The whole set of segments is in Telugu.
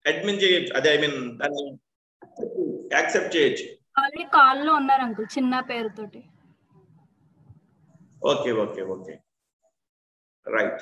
అడ్మిన్ చేయొచ్చు అదే ఐ మీన్ దాన్ని యాక్సెప్ట్ చేయొచ్చు ఆల్రెడీ కాల్ లో ఉన్నారు అంకుల్ చిన్న పేరుతోటి ఓకే ఓకే ఓకే రైట్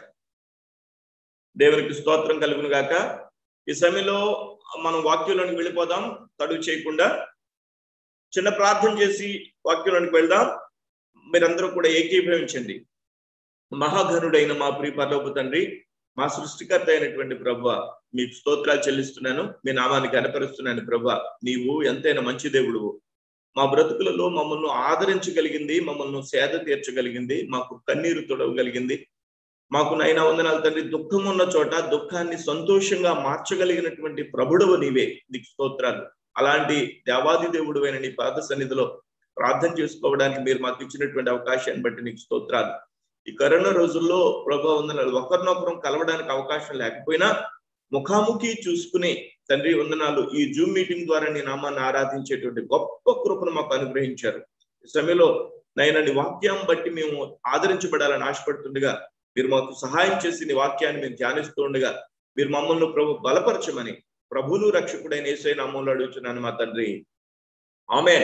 దేవునికి స్తోత్రం కలుగును గాక ఈ సమయంలో మనం వాక్యంలోనికి వెళ్ళిపోదాం తడుగు చేయకుండా చిన్న ప్రార్థన చేసి వాక్యంలోనికి వెళ్దాం మీరందరూ కూడా ఏకీభవించండి మహాఘనుడైన మా ప్రియ పరలోపు తండ్రి మా సృష్టికర్త అయినటువంటి ప్రభు మీకు స్తోత్రాలు చెల్లిస్తున్నాను మీ నామానికి కనపరుస్తున్నాను ప్రభు నీవు ఎంతైనా మంచి దేవుడువు మా బ్రతుకులలో మమ్మల్ని ఆదరించగలిగింది మమ్మల్ని సేద తీర్చగలిగింది మాకు కన్నీరు తొడవగలిగింది మాకు నైనా వందనాలు తండ్రి దుఃఖం ఉన్న చోట దుఃఖాన్ని సంతోషంగా మార్చగలిగినటువంటి ప్రభుడవు నీవే నీకు స్తోత్రాలు అలాంటి దేవాది దేవుడు అయిన నీ పాద సన్నిధిలో ప్రార్థన చేసుకోవడానికి మీరు మాకు ఇచ్చినటువంటి అవకాశాన్ని బట్టి నీకు స్తోత్రాలు ఈ కరోనా రోజుల్లో ప్రభావ వందనాలు ఒకరినొకరం కలవడానికి అవకాశం లేకపోయినా ముఖాముఖి చూసుకుని తండ్రి వందనాలు ఈ జూమ్ మీటింగ్ ద్వారా నీ నామాన్ని ఆరాధించేటువంటి గొప్ప కృపను మాకు అనుగ్రహించారు ఈ సమయంలో నైనా నీ వాక్యం బట్టి మేము ఆదరించబడాలని ఆశపడుతుండగా మీరు మాకు సహాయం చేసి నీ వాక్యాన్ని మేము ధ్యానిస్తూ ఉండగా మీరు మమ్మల్ని ప్రభు బలపరచమని ప్రభును రక్షకుడైన ఏసై నామంలో అడుగుతున్నాను మా తండ్రి ఆమె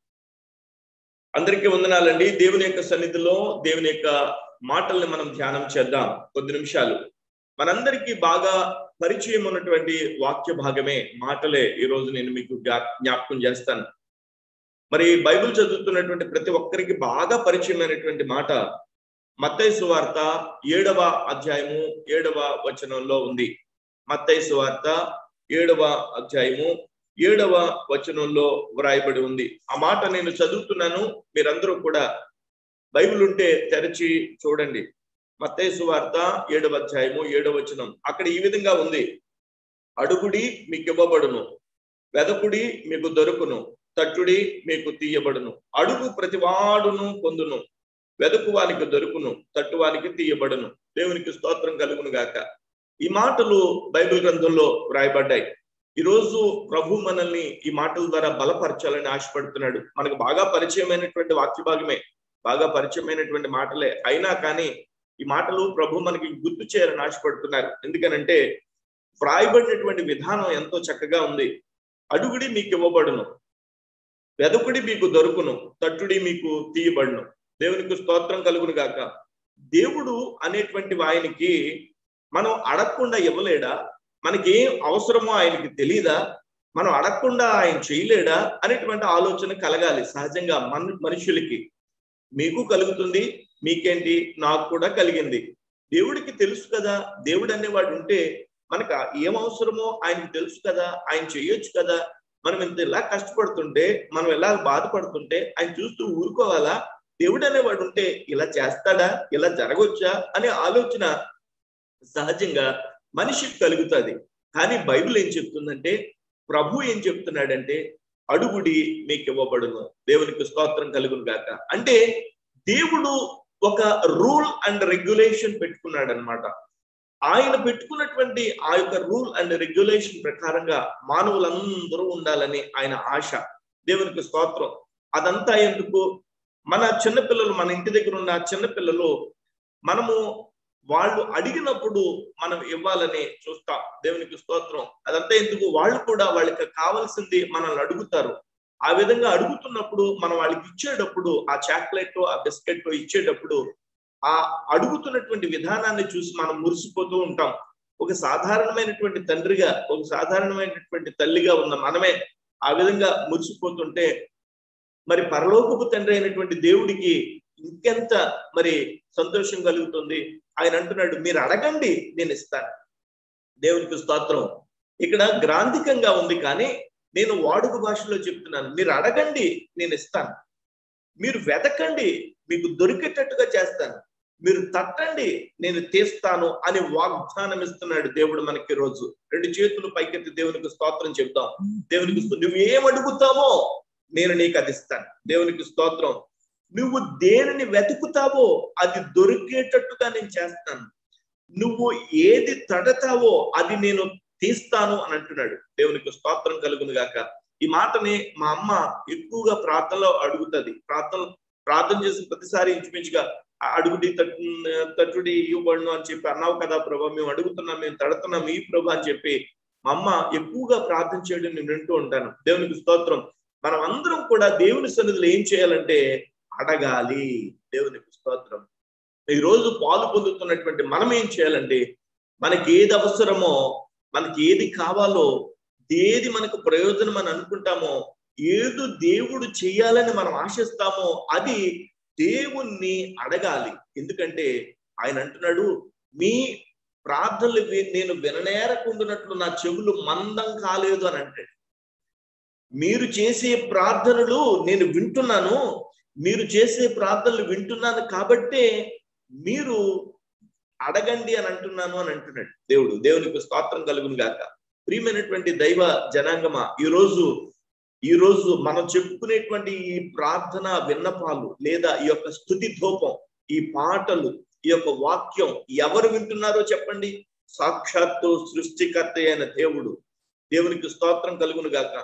అందరికీ వందనాలండి దేవుని యొక్క సన్నిధిలో దేవుని యొక్క మాటల్ని మనం ధ్యానం చేద్దాం కొద్ది నిమిషాలు మనందరికీ బాగా పరిచయం ఉన్నటువంటి వాక్య భాగమే మాటలే ఈ రోజు నేను మీకు జ్ఞాపకం చేస్తాను మరి బైబిల్ చదువుతున్నటువంటి ప్రతి ఒక్కరికి బాగా పరిచయమైనటువంటి మాట మత్తయి సువార్త ఏడవ అధ్యాయము ఏడవ వచనంలో ఉంది మత్తయి సువార్త ఏడవ అధ్యాయము ఏడవ వచనంలో వ్రాయబడి ఉంది ఆ మాట నేను చదువుతున్నాను మీరందరూ కూడా బైబిల్ ఉంటే తెరచి చూడండి మత్తయి సువార్త ఏడవ అధ్యాయము ఏడవ వచనం అక్కడ ఈ విధంగా ఉంది అడుగుడి మీకు ఇవ్వబడును వెదకుడి మీకు దొరుకును తట్టుడి మీకు తీయబడును అడుగు ప్రతివాడును పొందును వెదకు వానికి దొరుకును తట్టు వానికి తీయబడును దేవునికి స్తోత్రం కలుగును గాక ఈ మాటలు బైబిల్ గ్రంథంలో వ్రాయబడ్డాయి ఈరోజు ప్రభు మనల్ని ఈ మాటల ద్వారా బలపరచాలని ఆశపడుతున్నాడు మనకు బాగా పరిచయమైనటువంటి వాక్య భాగమే బాగా పరిచయమైనటువంటి మాటలే అయినా కానీ ఈ మాటలు ప్రభు మనకి గుర్తు చేయాలని ఆశపడుతున్నారు ఎందుకనంటే వ్రాయబడినటువంటి విధానం ఎంతో చక్కగా ఉంది అడుగుడి మీకు ఇవ్వబడును వెదకుడి మీకు దొరుకును తట్టుడి మీకు తీయబడును దేవునికి స్తోత్రం కలుగును గాక దేవుడు అనేటువంటి ఆయనకి మనం అడగకుండా ఇవ్వలేడా మనకి ఏం అవసరమో ఆయనకి తెలియదా మనం అడగకుండా ఆయన చేయలేడా అనేటువంటి ఆలోచన కలగాలి సహజంగా మన మనుషులకి మీకు కలుగుతుంది మీకేంటి నాకు కూడా కలిగింది దేవుడికి తెలుసు కదా దేవుడు అనేవాడు ఉంటే మనకు ఏం అవసరమో ఆయనకి తెలుసు కదా ఆయన చేయొచ్చు కదా మనం ఇంత ఇలా కష్టపడుతుంటే మనం ఎలా బాధపడుతుంటే ఆయన చూస్తూ ఊరుకోవాలా దేవుడు అనేవాడు ఉంటే ఇలా చేస్తాడా ఇలా జరగవచ్చా అనే ఆలోచన సహజంగా మనిషికి కలుగుతుంది కానీ బైబిల్ ఏం చెప్తుందంటే ప్రభు ఏం చెప్తున్నాడంటే అడుగుడి మీకు ఇవ్వబడును దేవునికి స్తోత్రం కలుగును గాక అంటే దేవుడు ఒక రూల్ అండ్ రెగ్యులేషన్ పెట్టుకున్నాడు అనమాట ఆయన పెట్టుకున్నటువంటి ఆ యొక్క రూల్ అండ్ రెగ్యులేషన్ ప్రకారంగా మానవులందరూ ఉండాలని ఆయన ఆశ దేవునికి స్తోత్రం అదంతా ఎందుకు మన చిన్నపిల్లలు మన ఇంటి దగ్గర ఉన్న చిన్నపిల్లలు మనము వాళ్ళు అడిగినప్పుడు మనం ఇవ్వాలని చూస్తాం దేవునికి స్తోత్రం అదంతా ఎందుకు వాళ్ళు కూడా వాళ్ళకి కావాల్సింది మనల్ని అడుగుతారు ఆ విధంగా అడుగుతున్నప్పుడు మనం వాళ్ళకి ఇచ్చేటప్పుడు ఆ చాక్లెట్ ఆ బిస్కెట్ ఇచ్చేటప్పుడు ఆ అడుగుతున్నటువంటి విధానాన్ని చూసి మనం మురిసిపోతూ ఉంటాం ఒక సాధారణమైనటువంటి తండ్రిగా ఒక సాధారణమైనటువంటి తల్లిగా ఉన్న మనమే ఆ విధంగా మురిసిపోతుంటే మరి పరలోకపు తండ్రి అయినటువంటి దేవుడికి ఇంకెంత మరి సంతోషం కలుగుతుంది ఆయన అంటున్నాడు మీరు అడగండి నేను ఇస్తాను దేవునికి స్తోత్రం ఇక్కడ గ్రాంధికంగా ఉంది కానీ నేను వాడుక భాషలో చెప్తున్నాను మీరు అడగండి నేను ఇస్తాను మీరు వెతకండి మీకు దొరికేటట్టుగా చేస్తాను మీరు తట్టండి నేను తీస్తాను అని వాగ్దానం ఇస్తున్నాడు దేవుడు మనకి రోజు రెండు చేతులు పైకెత్తి దేవునికి స్తోత్రం చెప్తాం దేవునికి నువ్వు ఏం అడుగుతావో నేను నీకు అది ఇస్తాను దేవునికి స్తోత్రం నువ్వు దేనిని వెతుకుతావో అది దొరికేటట్టుగా నేను చేస్తాను నువ్వు ఏది తడతావో అది నేను తీస్తాను అని అంటున్నాడు దేవునికి స్తోత్రం కలుగును గాక ఈ మాటని మా అమ్మ ఎక్కువగా ప్రార్థనలో అడుగుతుంది ప్రార్థన ప్రార్థన చేసిన ప్రతిసారి ఇంచుమించుగా అడుగుడి తట్టుడి ఇవ్వబడును అని చెప్పి అన్నావు కదా ప్రభా మేము అడుగుతున్నాం మేము తడుతున్నాం ఈ ప్రభు అని చెప్పి మా అమ్మ ఎక్కువగా ప్రార్థన చేయడం నేను వింటూ ఉంటాను దేవునికి స్తోత్రం మనం అందరం కూడా దేవుని సన్నిధిలో ఏం చేయాలంటే అడగాలి దేవునికి స్తోత్రం ఈ రోజు పాలు పొందుతున్నటువంటి మనం ఏం చేయాలంటే మనకి ఏది అవసరమో మనకి ఏది కావాలో ఏది మనకు ప్రయోజనం అని అనుకుంటామో ఏదో దేవుడు చేయాలని మనం ఆశిస్తామో అది దేవుణ్ణి అడగాలి ఎందుకంటే ఆయన అంటున్నాడు మీ ప్రార్థనలు వి- నేను విననేరకుండునట్లు నా చెవులు మందం కాలేదు అని అంటాడు మీరు చేసే ప్రార్థనలు నేను వింటున్నాను మీరు చేసే ప్రార్థనలు వింటున్నాను కాబట్టే మీరు అడగండి అని అంటున్నాను అని అంటున్నాడు దేవుడు దేవునికి స్తోత్రం కలుగును గాక ప్రియమైనటువంటి దైవ జనాంగమా ఈ రోజు ఈ రోజు మనం చెప్పుకునేటువంటి ఈ ప్రార్థన విన్నపాలు లేదా ఈ యొక్క స్థుతి ధూపం ఈ పాటలు ఈ యొక్క వాక్యం ఎవరు వింటున్నారో చెప్పండి సాక్షాత్తు సృష్టికర్త అయిన దేవుడు దేవునికి స్తోత్రం కలుగును గాక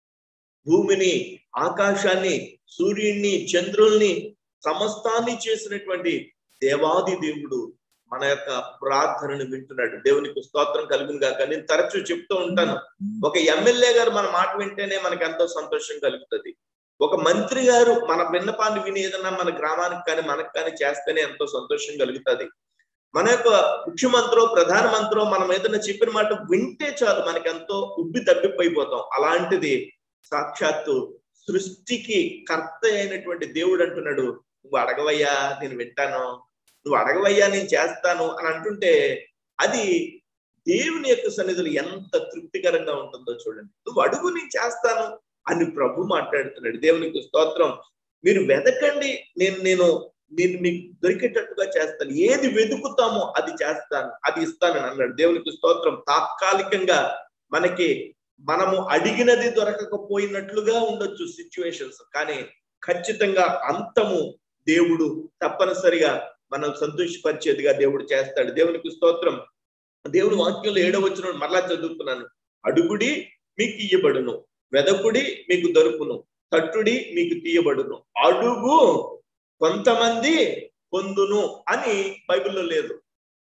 భూమిని ఆకాశాన్ని సూర్యుణ్ణి చంద్రుల్ని సమస్తాన్ని చేసినటువంటి దేవాది దేవుడు మన యొక్క ప్రార్థనను వింటున్నాడు దేవునికి స్తోత్రం కలుగును గాక నేను తరచూ చెప్తూ ఉంటాను ఒక ఎమ్మెల్యే గారు మన మాట వింటేనే మనకు ఎంతో సంతోషం కలుగుతుంది ఒక మంత్రి గారు మన విన్నపాన్ని విని ఏదన్నా మన గ్రామానికి కానీ మనకు కానీ చేస్తేనే ఎంతో సంతోషం కలుగుతుంది మన యొక్క ముఖ్యమంత్రో ప్రధానమంత్రో మనం ఏదైనా చెప్పిన మాట వింటే చాలు మనకి ఎంతో ఉబ్బి తప్పిపోయిపోతాం అలాంటిది సాక్షాత్తు సృష్టికి కర్త అయినటువంటి దేవుడు అంటున్నాడు నువ్వు అడగవయ్యా నేను వింటాను నువ్వు అడగవయ్యా నేను చేస్తాను అని అంటుంటే అది దేవుని యొక్క సన్నిధులు ఎంత తృప్తికరంగా ఉంటుందో చూడండి నువ్వు అడుగు నేను చేస్తాను అని ప్రభు మాట్లాడుతున్నాడు దేవునికి స్తోత్రం మీరు వెతకండి నేను నేను నేను మీకు దొరికేటట్టుగా చేస్తాను ఏది వెతుకుతామో అది చేస్తాను అది ఇస్తానని అన్నాడు దేవునికి స్తోత్రం తాత్కాలికంగా మనకి మనము అడిగినది దొరకకపోయినట్లుగా ఉండొచ్చు సిచ్యువేషన్స్ కానీ ఖచ్చితంగా అంతము దేవుడు తప్పనిసరిగా మనం సంతోషపరిచేదిగా దేవుడు చేస్తాడు దేవునికి స్తోత్రం దేవుడు వాక్యంలో ఏడవ వచ్చిన మరలా చదువుతున్నాను అడుగుడి మీకు ఇయ్యబడును వెదకుడి మీకు దొరుకును తట్టుడి మీకు తీయబడును అడుగు కొంతమంది పొందును అని బైబిల్లో లేదు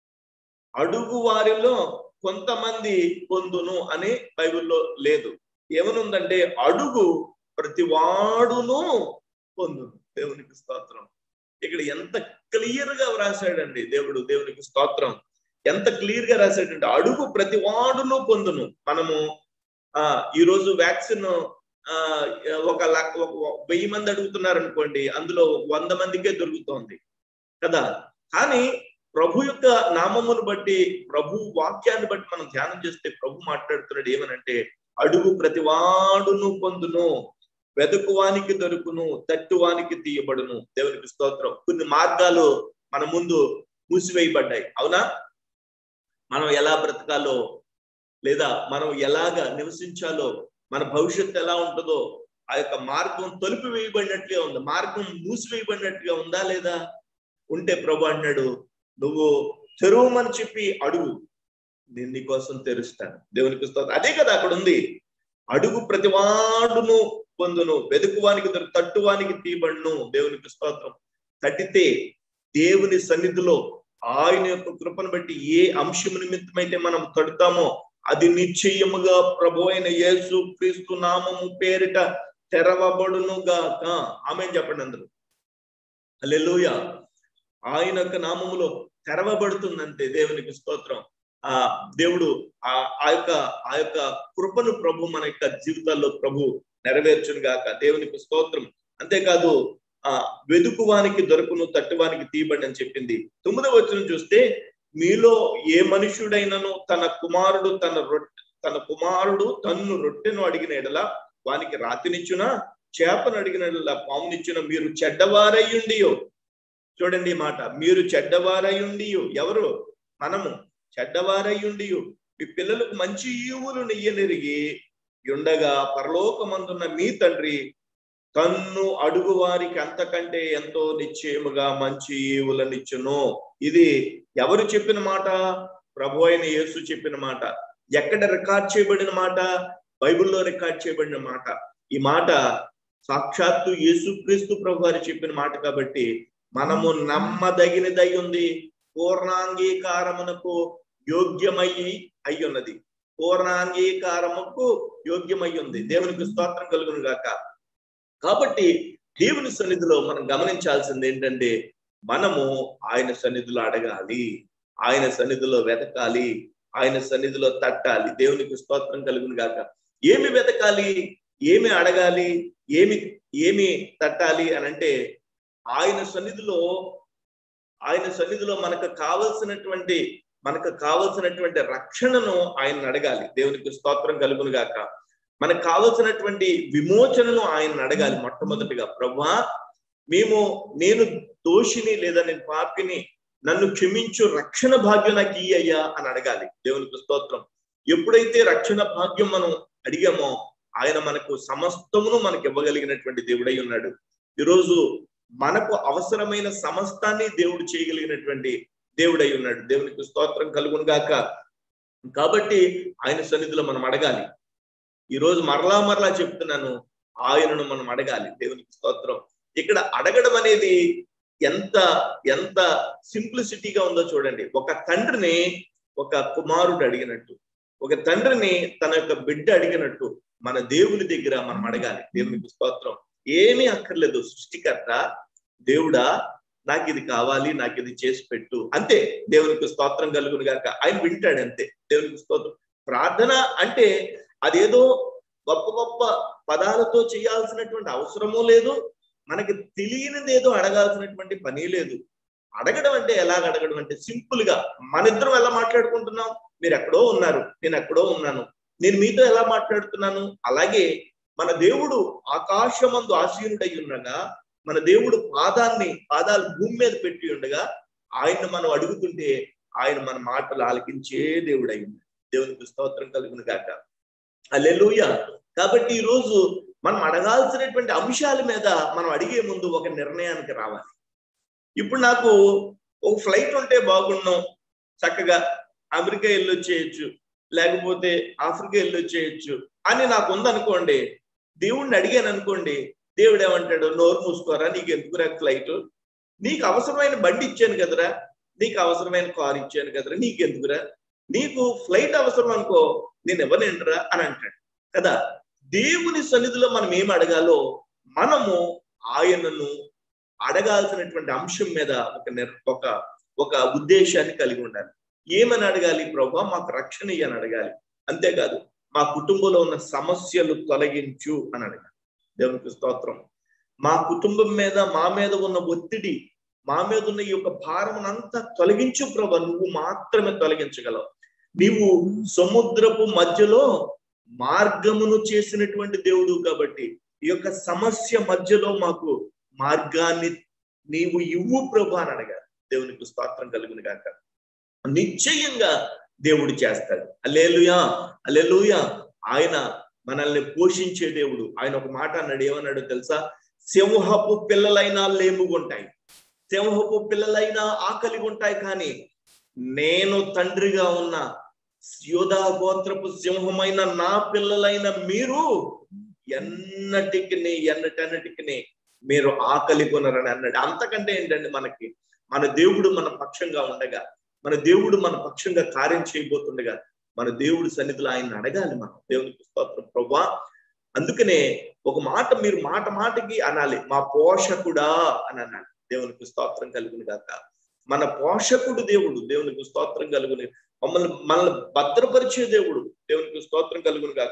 అడుగు వారిలో కొంతమంది పొందును అని బైబిల్లో లేదు ఏమనుందంటే అడుగు ప్రతి వాడును పొందును దేవునికి స్తోత్రం ఇక్కడ ఎంత క్లియర్ గా వ్రాసాడండి దేవుడు దేవునికి స్తోత్రం ఎంత క్లియర్ గా రాశాడంటే అడుగు ప్రతి వాడును పొందును మనము ఆ ఈ రోజు వ్యాక్సిన్ ఆ ఒక లక్ ఒక వెయ్యి మంది అడుగుతున్నారు అనుకోండి అందులో వంద మందికే దొరుకుతోంది కదా కానీ ప్రభు యొక్క నామమును బట్టి ప్రభు వాక్యాన్ని బట్టి మనం ధ్యానం చేస్తే ప్రభు మాట్లాడుతున్నాడు ఏమనంటే అడుగు ప్రతి వాడును పొందును వెతుకువానికి దొరుకును తట్టువానికి తీయబడును దేవునికి స్తోత్రం కొన్ని మార్గాలు మన ముందు మూసివేయబడ్డాయి అవునా మనం ఎలా బ్రతకాలో లేదా మనం ఎలాగ నివసించాలో మన భవిష్యత్తు ఎలా ఉంటుందో ఆ యొక్క మార్గం తలుపు వేయబడినట్లుగా ఉంది మార్గం మూసివేయబడినట్టుగా ఉందా లేదా ఉంటే ప్రభు అన్నాడు నువ్వు తెరువమని చెప్పి అడుగు నేను నీకోసం తెరుస్తాను దేవునికి స్తోత్రం అదే కదా అక్కడ ఉంది అడుగు ప్రతివాడును పొందును వెతుకువానికి దొరికి తట్టువానికి తీయబడును దేవునికి స్తోత్రం తట్టితే దేవుని సన్నిధిలో ఆయన యొక్క కృపను బట్టి ఏ అంశము నిమిత్తమైతే మనం తడుతామో అది నిశ్చయముగా ప్రభు అయిన యేసు క్రీస్తు నామము పేరిట తెరవబడును గాక ఆమె చెప్పండి అందరూ అల్లెలుయ ఆయన యొక్క నామములో తెరవబడుతుందంటే దేవునికి స్తోత్రం ఆ దేవుడు ఆ ఆ యొక్క ఆ యొక్క కృపను ప్రభు మన యొక్క జీవితాల్లో ప్రభు నెరవేర్చును గాక దేవునికి స్తోత్రం అంతేకాదు ఆ వెదుకువానికి దొరకును తట్టువానికి తీయబడి అని చెప్పింది తొమ్మిదవ వచనం చూస్తే మీలో ఏ మనుషుడైనను తన కుమారుడు తన రొట్టె తన కుమారుడు తన్ను రొట్టెను అడిగిన ఎడల వానికి రాతినిచ్చున చేపను అడిగిన ఎడల పామునిచ్చున మీరు చెడ్డవారయ్యుండియో చూడండి ఈ మాట మీరు చెడ్డవారయ్యుండియో ఎవరు మనము చెడ్డవారయ్యుండియో మీ పిల్లలకు మంచి ఈవులు నెయ్యనెరిగి ఉండగా పరలోకమందున్న మీ తండ్రి తన్ను అడుగు వారికి అంతకంటే ఎంతో నిశ్చయముగా మంచి ఈవులనిచ్చును ఇది ఎవరు చెప్పిన మాట ప్రభు అయిన యేసు చెప్పిన మాట ఎక్కడ రికార్డ్ చేయబడిన మాట బైబిల్లో రికార్డ్ చేయబడిన మాట ఈ మాట సాక్షాత్తు యేసుక్రీస్తు ప్రభు వారు చెప్పిన మాట కాబట్టి మనము నమ్మదగినదై ఉంది పూర్ణాంగీకారమునకు యోగ్యమయ్యి అయ్యున్నది పూర్ణాంగీకారముకు యోగ్యమై ఉంది దేవునికి స్తోత్రం కలుగును గాక కాబట్టి దేవుని సన్నిధిలో మనం గమనించాల్సింది ఏంటంటే మనము ఆయన సన్నిధిలో అడగాలి ఆయన సన్నిధిలో వెతకాలి ఆయన సన్నిధిలో తట్టాలి దేవునికి స్తోత్రం కలుగును గాక ఏమి వెతకాలి ఏమి అడగాలి ఏమి ఏమి తట్టాలి అని అంటే ఆయన సన్నిధిలో ఆయన సన్నిధిలో మనకు కావలసినటువంటి మనకు కావలసినటువంటి రక్షణను ఆయన అడగాలి దేవునికి స్తోత్రం కలుగును గాక మనకు కావలసినటువంటి విమోచనను ఆయన అడగాలి మొట్టమొదటిగా ప్రభా మేము నేను దోషిని లేదా నేను పాపిని నన్ను క్షమించు రక్షణ భాగ్యం నాకు ఇయ్యయ్యా అని అడగాలి దేవునికి స్తోత్రం ఎప్పుడైతే రక్షణ భాగ్యం మనం అడిగామో ఆయన మనకు సమస్తమును మనకు ఇవ్వగలిగినటువంటి దేవుడై ఉన్నాడు ఈరోజు మనకు అవసరమైన సమస్తాన్ని దేవుడు చేయగలిగినటువంటి దేవుడై ఉన్నాడు దేవునికి స్తోత్రం కలుగును గాక కాబట్టి ఆయన సన్నిధిలో మనం అడగాలి ఈ రోజు మరలా మరలా చెప్తున్నాను ఆయనను మనం అడగాలి దేవునికి స్తోత్రం ఇక్కడ అడగడం అనేది ఎంత ఎంత సింప్లిసిటీగా ఉందో చూడండి ఒక తండ్రిని ఒక కుమారుడు అడిగినట్టు ఒక తండ్రిని తన యొక్క బిడ్డ అడిగినట్టు మన దేవుని దగ్గర మనం అడగాలి దేవునికి స్తోత్రం ఏమీ అక్కర్లేదు సృష్టికర్త దేవుడా నాకు ఇది కావాలి నాకు ఇది చేసి పెట్టు అంతే దేవునికి స్తోత్రం కలుగును గాక ఆయన వింటాడు అంతే దేవునికి స్తోత్రం ప్రార్థన అంటే అదేదో గొప్ప గొప్ప పదాలతో చేయాల్సినటువంటి అవసరమూ లేదు మనకి తెలియనిది ఏదో అడగాల్సినటువంటి పని లేదు అడగడం అంటే ఎలాగ అడగడం అంటే సింపుల్ గా మన ఇద్దరం ఎలా మాట్లాడుకుంటున్నాం మీరు ఎక్కడో ఉన్నారు నేను ఎక్కడో ఉన్నాను నేను మీతో ఎలా మాట్లాడుతున్నాను అలాగే మన దేవుడు ఆకాశమందు ఆశీనుడై ఉండగా మన దేవుడు పాదాన్ని పాదాలు భూమి మీద పెట్టి ఉండగా ఆయన్ని మనం అడుగుతుంటే ఆయన మన మాటలు ఆలకించే దేవుడు అయింది దేవునికి స్తోత్రం కలుగును గాక అల్లెలుయ కాబట్టి ఈ రోజు మనం అడగాల్సినటువంటి అంశాల మీద మనం అడిగే ముందు ఒక నిర్ణయానికి రావాలి ఇప్పుడు నాకు ఒక ఫ్లైట్ ఉంటే బాగున్నాం చక్కగా అమెరికా వెళ్ళి వచ్చేయచ్చు లేకపోతే ఆఫ్రికా వెళ్ళి వచ్చేయచ్చు అని నాకు ఉందనుకోండి దేవుణ్ణి అడిగాను అనుకోండి దేవుడు ఏమంటాడు నోరు మూసుకోరా నీకు ఎందుకురా ఫ్లైట్ నీకు అవసరమైన బండి ఇచ్చాను కదరా నీకు అవసరమైన కార్ ఇచ్చాను కదరా నీకెందుకురా నీకు ఫ్లైట్ అవసరం అనుకో నేను ఇవ్వనేంట్రా అని అంటాడు కదా దేవుని సన్నిధిలో మనం ఏం అడగాలో మనము ఆయనను అడగాల్సినటువంటి అంశం మీద ఒక నిర్ ఒక ఒక ఉద్దేశాన్ని కలిగి ఉండాలి ఏమని అడగాలి ప్రభా మాకు రక్షణ ఇయ్యని అడగాలి అంతేకాదు మా కుటుంబంలో ఉన్న సమస్యలు తొలగించు అని అడగాలి దేవునికి స్తోత్రం మా కుటుంబం మీద మా మీద ఉన్న ఒత్తిడి మా మీద ఉన్న ఈ యొక్క భారమునంతా తొలగించు ప్రభా నువ్వు మాత్రమే తొలగించగలవు నీవు సముద్రపు మధ్యలో మార్గమును చేసినటువంటి దేవుడు కాబట్టి ఈ యొక్క సమస్య మధ్యలో మాకు మార్గాన్ని నీవు ఇవ్వు ప్రభు అని అడగాలి దేవునికి స్తోత్రం కలుగును గాక నిశ్చయంగా దేవుడు చేస్తాడు అల్లెలుయా అల్లెలుయా ఆయన మనల్ని పోషించే దేవుడు ఆయన ఒక మాట అన్నాడు ఏమన్నాడు తెలుసా సింహపు పిల్లలైనా లేముగుంటాయి సింహపు పిల్లలైనా ఆకలి ఉంటాయి కానీ నేను తండ్రిగా ఉన్న యోధా గోత్రపు సింహమైన నా పిల్లలైన మీరు ఎన్నటికి ఎన్నటన్నిటికి మీరు ఆకలి కొనరని అన్నాడు అంతకంటే ఏంటండి మనకి మన దేవుడు మన పక్షంగా ఉండగా మన దేవుడు మన పక్షంగా కార్యం చేయబోతుండగా మన దేవుడి సన్నిధిలో ఆయన అడగాలి మనం దేవునికి స్తోత్రం ప్రభా అందుకనే ఒక మాట మీరు మాట మాటకి అనాలి మా పోషకుడా అని అన్నాడు దేవునికి స్తోత్రం కలుగును గాక మన పోషకుడు దేవుడు దేవునికి స్తోత్రం కలుగుని మమ్మల్ని మనల్ని భద్రపరిచే దేవుడు దేవునికి స్తోత్రం కలుగును గాక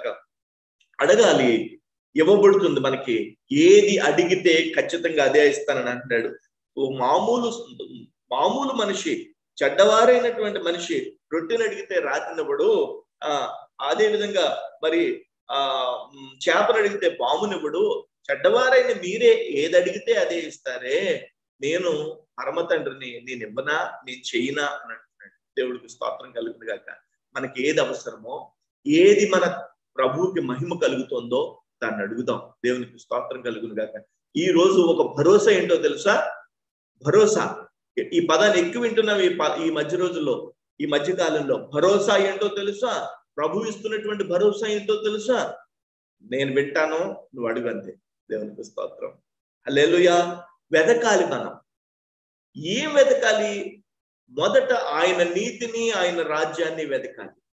అడగాలి ఇవ్వబడుతుంది మనకి ఏది అడిగితే ఖచ్చితంగా అదే ఇస్తానని అంటున్నాడు ఓ మామూలు మామూలు మనిషి చెడ్డవారైనటువంటి మనిషి రొట్టెని అడిగితే రాతినివ్వడు ఆ అదే విధంగా మరి ఆ చేపను అడిగితే పామునివ్వడు చెడ్డవారైన మీరే ఏది అడిగితే అదే ఇస్తారే నేను పరమ తండ్రిని నేను ఇవ్వనా నేను చెయ్యనా అని అంటున్నాడు దేవుడికి స్తోత్రం కలుగును గాక మనకి ఏది అవసరమో ఏది మన ప్రభువుకి మహిమ కలుగుతుందో దాన్ని అడుగుదాం దేవునికి స్తోత్రం కలుగును గాక ఈ రోజు ఒక భరోసా ఏంటో తెలుసా భరోసా ఈ పదాన్ని ఎక్కువ వింటున్నాం ఈ ఈ మధ్య రోజుల్లో ఈ మధ్య కాలంలో భరోసా ఏంటో తెలుసా ప్రభు ఇస్తున్నటువంటి భరోసా ఏంటో తెలుసా నేను వింటాను నువ్వు అడుగు అంతే దేవునికి స్తోత్రం అల్లెలుయా వెతకాలి మనం ఏం వెతకాలి మొదట ఆయన నీతిని ఆయన రాజ్యాన్ని వెతకాలి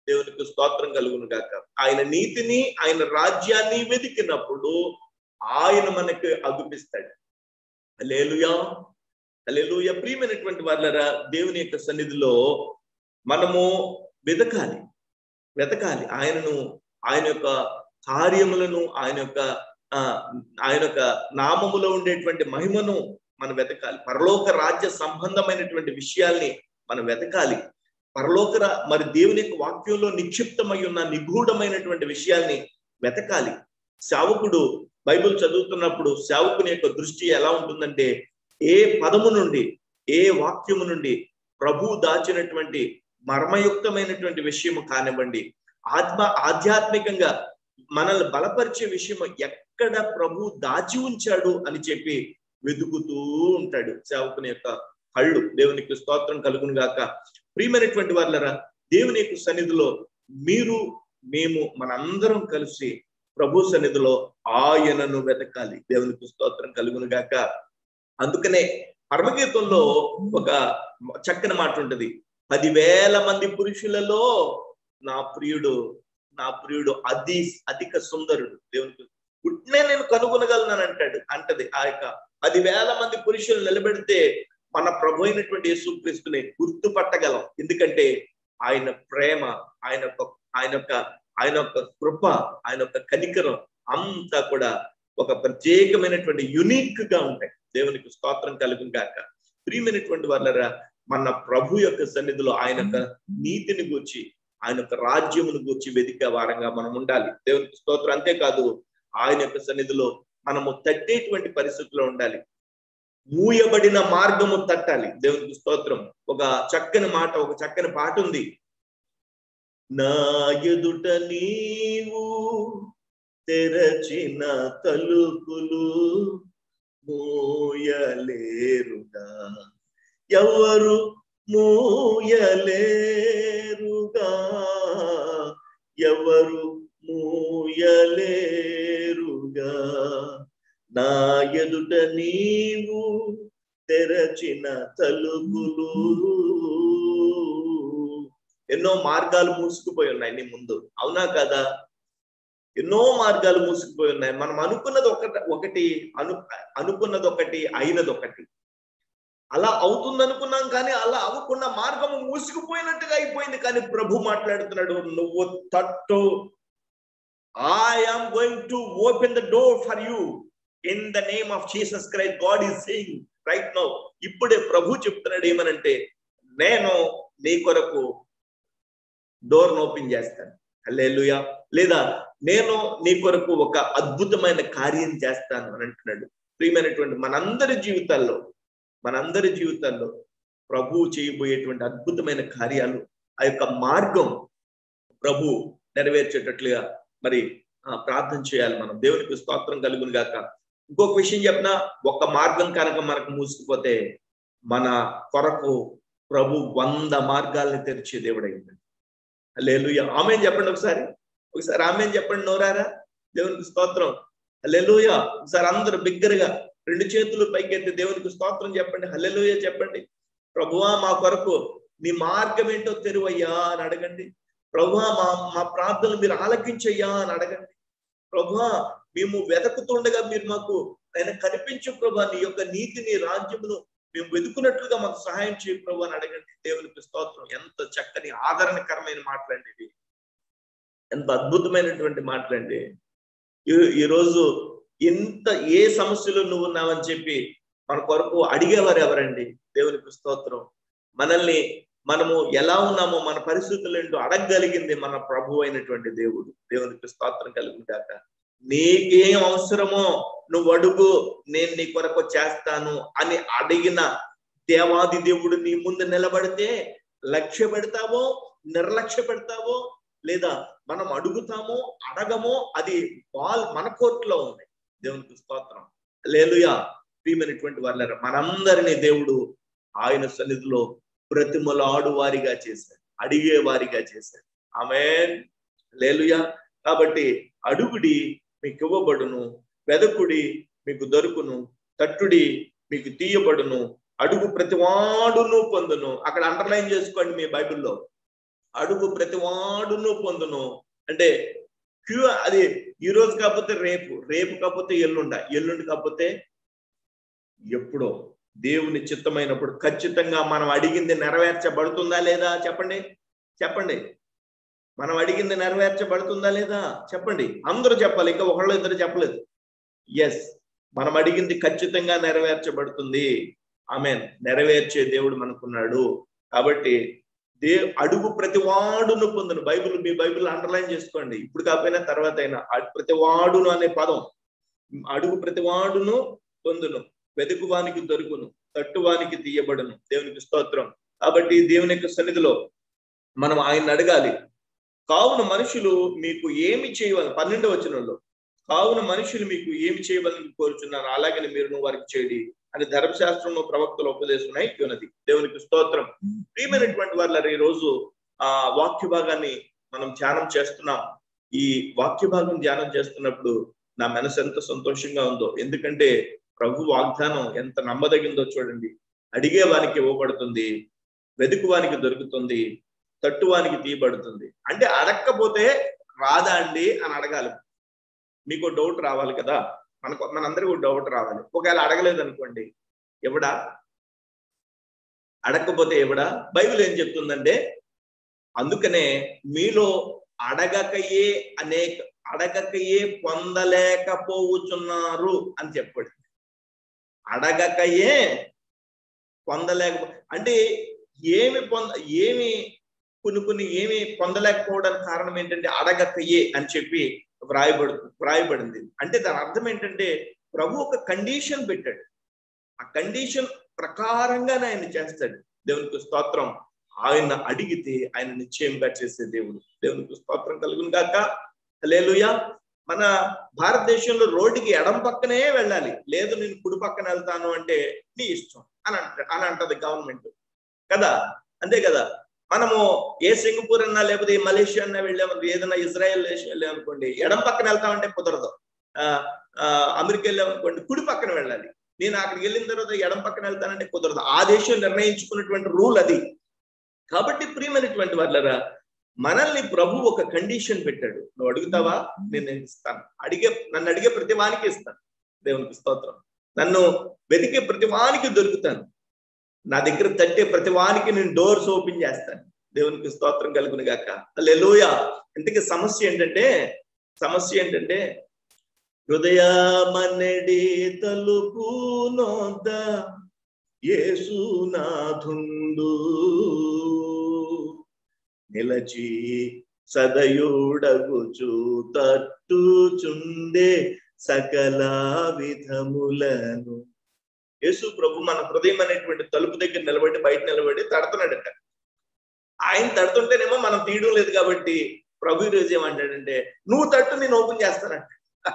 దేవునికి స్తోత్రం కలుగును గాక ఆయన నీతిని ఆయన రాజ్యాన్ని వెతికినప్పుడు ఆయన మనకు అగుపిస్తాడు అలేలుయా అలేలుయ ప్రియమైనటువంటి వాళ్ళరా దేవుని యొక్క సన్నిధిలో మనము వెతకాలి వెతకాలి ఆయనను ఆయన యొక్క కార్యములను ఆయన యొక్క ఆ ఆయన యొక్క నామములో ఉండేటువంటి మహిమను మనం వెతకాలి పరలోక రాజ్య సంబంధమైనటువంటి విషయాల్ని మనం వెతకాలి పరలోక రా- మరి దేవుని యొక్క వాక్యంలో నిక్షిప్తమై ఉన్న నిగూఢమైనటువంటి విషయాల్ని వెతకాలి సేవకుడు బైబిల్ చదువుతున్నప్పుడు సేవకుని యొక్క దృష్టి ఎలా ఉంటుందంటే ఏ పదము నుండి ఏ వాక్యము నుండి ప్రభు దాచినటువంటి మర్మయుక్తమైనటువంటి విషయము కానివ్వండి ఆత్మ ఆధ్యాత్మికంగా మనల్ని బలపరిచే విషయం ఎక్కడ ప్రభు దాచి ఉంచాడు అని చెప్పి వెతుకుతూ ఉంటాడు సేవకుని యొక్క కళ్ళు దేవునికి స్తోత్రం కలుగును గాక ప్రియమైనటువంటి వాళ్ళరా దేవుని యొక్క సన్నిధిలో మీరు మేము మనందరం కలిసి ప్రభు సన్నిధిలో ఆయనను వెతకాలి దేవునికి స్తోత్రం కలుగును గాక అందుకనే పరమగీతంలో ఒక చక్కని మాట ఉంటది పదివేల మంది పురుషులలో నా ప్రియుడు నా ప్రియుడు అతి అధిక సుందరుడు దేవునికి పుట్టినే నేను కనుగొనగలను అంటాడు అంటది ఆ యొక్క పదివేల మంది పురుషులు నిలబెడితే మన ప్రభు అయినటువంటి యేసుక్రీస్తుని గుర్తుపట్టగలం ఎందుకంటే ఆయన ప్రేమ ఆయన యొక్క ఆయన యొక్క ఆయన యొక్క కృప ఆయన యొక్క కనికరం అంతా కూడా ఒక ప్రత్యేకమైనటువంటి యునిక్ గా ఉంటాయి దేవునికి స్తోత్రం కలుగు గాక ప్రియమైనటువంటి వాళ్ళరా మన ప్రభు యొక్క సన్నిధిలో ఆయన యొక్క నీతిని గూర్చి ఆయన యొక్క రాజ్యమును గూర్చి వెతికే వారంగా మనం ఉండాలి దేవునికి స్తోత్రం అంతేకాదు ఆయన యొక్క సన్నిధిలో మనము తట్టేటువంటి పరిస్థితిలో ఉండాలి మూయబడిన మార్గము తట్టాలి దేవునికి స్తోత్రం ఒక చక్కని మాట ఒక చక్కని పాట ఉంది నా ఎదుట నీవు తెరచిన తలుపులు మూయలేరుగా ఎవరు మూయలేరుగా ఎవరు మూయలేరుగా నా ఎదుట నీవు తెరచిన తలుపులు ఎన్నో మార్గాలు మూసుకుపోయి ఉన్నాయి నీ ముందు అవునా కదా ఎన్నో మార్గాలు మూసుకుపోయి ఉన్నాయి మనం అనుకున్నది ఒకటి ఒకటి అను అనుకున్నది ఒకటి అయినది ఒకటి అలా అవుతుంది అనుకున్నాం కానీ అలా అవ్వకుండా మార్గము మూసుకుపోయినట్టుగా అయిపోయింది కానీ ప్రభు మాట్లాడుతున్నాడు నువ్వు తట్టు I am going to open the door for you in the name of Jesus Christ God is saying right now ఇప్పుడే ప్రభు చెప్తున్నాడు ఏమనంటే నేను నీ కొరకు డోర్ ఓపెన్ చేస్తాను హల్లెలూయా లేదా నేను నీ కొరకు ఒక అద్భుతమైన కార్యం చేస్తాను అని అంటున్నాడు ప్రియమైనటువంటి మనందరి జీవితాల్లో మనందరి జీవితాల్లో ప్రభు చేయబోయేటువంటి అద్భుతమైన కార్యాలు ఆ యొక్క మార్గం ప్రభు నెరవేర్చేటట్లుగా మరి ఆ, ప్రార్థన చేయాలి మనం దేవునికి స్తోత్రం కలుగును గాక ఇంకొక విషయం చెప్పిన ఒక మార్గం కనుక మనకు మూసుకుపోతే మన కొరకు ప్రభు వంద మార్గాల్ని తెరిచే దేవుడైంది లేలుయ ఆమె చెప్పండి ఒకసారి ఒకసారి ఆమె చెప్పండి నోరారా దేవునికి స్తోత్రం హల్లెలూయ ఒకసారి అందరూ బిగ్గరగా రెండు చేతులు పైకెత్తి దేవునికి స్తోత్రం చెప్పండి హల్లెలూయ చెప్పండి ప్రభువా మా కొరకు నీ మార్గం ఏంటో తెరువయ్యా అని అడగండి ప్రభువా మా మా ప్రార్థనలు మీరు ఆలకించయ్యా అని అడగండి ప్రభువా మేము వెతుకుతుండగా మీరు మాకు ఆయన కనిపించు ప్రభా నీ యొక్క నీతిని రాజ్యమును మేము వెతుకున్నట్లుగా మాకు సహాయం చేయ ప్రభు అని అడగండి దేవునికి స్తోత్రం ఎంత చక్కని ఆదరణకరమైన మాటలండి ఇవి ఎంత అద్భుతమైనటువంటి మాటలండి ఈ- ఈరోజు ఇంత ఏ సమస్యలో నువ్వు ఉన్నావని చెప్పి మన కొరకు అడిగేవారు ఎవరండి దేవునికి స్తోత్రం మనల్ని మనము ఎలా ఉన్నామో మన పరిస్థితులు ఏంటో అడగగలిగింది మన ప్రభు అయినటువంటి దేవుడు దేవునికి స్తోత్రం కలుగుతాక నీకేం అవసరమో నువ్వు అడుగు నేను నీ కొరకు చేస్తాను అని అడిగిన దేవాది దేవుడు నీ ముందు నిలబడితే లక్ష్య పెడతావో నిర్లక్ష్య పెడతావో లేదా మనం అడుగుతామో అడగమో అది బాల్ మన కోర్టులో ఉంది దేవునికి స్తోత్రం లేలుయా ప్రియమైనటువంటి వాళ్ళ మనందరినీ దేవుడు ఆయన సన్నిధిలో ప్రతిమలాడు వారిగా చేశాడు అడిగే వారిగా చేశాడు ఆమె లేలుయా కాబట్టి అడుగుడి మీకు ఇవ్వబడును వెదకుడి మీకు దొరుకును తట్టుడి మీకు తీయబడును అడుగు ప్రతివాడును పొందును అక్కడ అండర్లైన్ చేసుకోండి మీ బైబిల్లో అడుగు ప్రతి వాడును పొందును అంటే క్యూ అది ఈ రోజు కాకపోతే రేపు రేపు కాకపోతే ఎల్లుండ ఎల్లుండి కాకపోతే ఎప్పుడో దేవుని చిత్తమైనప్పుడు ఖచ్చితంగా మనం అడిగింది నెరవేర్చబడుతుందా లేదా చెప్పండి చెప్పండి మనం అడిగింది నెరవేర్చబడుతుందా లేదా చెప్పండి అందరూ చెప్పాలి ఇంకా ఒకళ్ళు ఇద్దరు చెప్పలేదు ఎస్ మనం అడిగింది ఖచ్చితంగా నెరవేర్చబడుతుంది ఆమె నెరవేర్చే దేవుడు మనకున్నాడు కాబట్టి దే అడుగు ప్రతి వాడును పొందును బైబిల్ మీ బైబిల్ అండర్లైన్ చేసుకోండి ఇప్పుడు కాకపోయినా తర్వాత అయినా ప్రతి వాడును అనే పదం అడుగు ప్రతి వాడును పొందును వెతుకువానికి దొరుకును తట్టువానికి తీయబడును దేవునికి స్తోత్రం కాబట్టి దేవుని యొక్క సన్నిధిలో మనం ఆయన అడగాలి కావున మనుషులు మీకు ఏమి చేయవాలి పన్నెండవ వచనంలో కావున మనుషులు మీకు ఏమి చేయవాలని కోరుచున్నారు అలాగని మీరు వారికి చేయండి అని ధర్మశాస్త్రంలో ప్రవక్తలు ఉపదేశం ఉన్నది దేవునికి స్తోత్రం ప్రియమైనటువంటి వాళ్ళ ఈ రోజు ఆ వాక్య భాగాన్ని మనం ధ్యానం చేస్తున్నాం ఈ వాక్య భాగం ధ్యానం చేస్తున్నప్పుడు నా మనసు ఎంత సంతోషంగా ఉందో ఎందుకంటే ప్రభు వాగ్దానం ఎంత నమ్మదగిందో చూడండి అడిగే వానికి ఇవ్వబడుతుంది వెతుకువానికి దొరుకుతుంది తట్టువానికి తీయబడుతుంది అంటే అడక్కపోతే రాదా అండి అని అడగాలి మీకు డౌట్ రావాలి కదా మనకు మనందరికీ డౌట్ రావాలి ఒకవేళ అడగలేదు అనుకోండి ఎవడా అడగకపోతే ఎవడా బైబిల్ ఏం చెప్తుందంటే అందుకనే మీలో అడగకయే అనేక అడగకయే పొందలేకపోవచ్చున్నారు అని చెప్పాడు అడగకయే పొందలేక అంటే ఏమి పొంద ఏమి కొన్ని కొన్ని ఏమి పొందలేకపోవడానికి కారణం ఏంటంటే అడగకయే అని చెప్పి వ్రాయబడు వ్రాయబడింది అంటే దాని అర్థం ఏంటంటే ప్రభు ఒక కండిషన్ పెట్టాడు ఆ కండిషన్ ప్రకారంగానే ఆయన చేస్తాడు దేవునికి స్తోత్రం ఆయన అడిగితే ఆయన నిశ్చయంగా చేసే దేవుడు దేవునికి స్తోత్రం కలుగును గాక లేలుయా మన భారతదేశంలో రోడ్డుకి ఎడం పక్కనే వెళ్ళాలి లేదు నేను కుడి పక్కన వెళ్తాను అంటే నీ ఇష్టం అని అంట అని అంటది గవర్నమెంట్ కదా అంతే కదా మనము ఏ సింగపూర్ అన్నా లేకపోతే మలేషియా అన్నా వెళ్ళాము ఏదైనా ఇజ్రాయెల్ దేశం వెళ్ళామనుకోండి ఎడం పక్కన వెళ్తామంటే కుదరదు ఆ అమెరికా వెళ్ళామనుకోండి కుడి పక్కన వెళ్ళాలి నేను అక్కడికి వెళ్ళిన తర్వాత ఎడం పక్కన వెళ్తానంటే కుదరదు ఆ దేశం నిర్ణయించుకున్నటువంటి రూల్ అది కాబట్టి ప్రియమైనటువంటి వాళ్ళరా మనల్ని ప్రభు ఒక కండిషన్ పెట్టాడు నువ్వు అడుగుతావా నేను ఇస్తాను అడిగే నన్ను అడిగే ప్రతి వానికి ఇస్తాను దేవునికి స్తోత్రం నన్ను వెతికే ప్రతి వానికి దొరుకుతాను నా దగ్గర తట్టే ప్రతి వానికి నేను డోర్స్ ఓపెన్ చేస్తాను దేవునికి స్తోత్రం కలుగును గాక లెలోయ ఇంతకీ సమస్య ఏంటంటే సమస్య ఏంటంటే హృదయమనడి తలుపు నోద్ద యేసునాథుండు నిలచి సదయుడగుచు తట్టుచుండే సకల విధములను యేసు ప్రభు మన హృదయం అనేటువంటి తలుపు దగ్గర నిలబడి బయట నిలబడి తడుతున్నాడట ఆయన తడుతుంటేనేమో మనం తీయడం లేదు కాబట్టి ప్రభు ఈరోజు ఏమంటాడంటే నువ్వు తట్టు నేను ఓపెన్ చేస్తానంట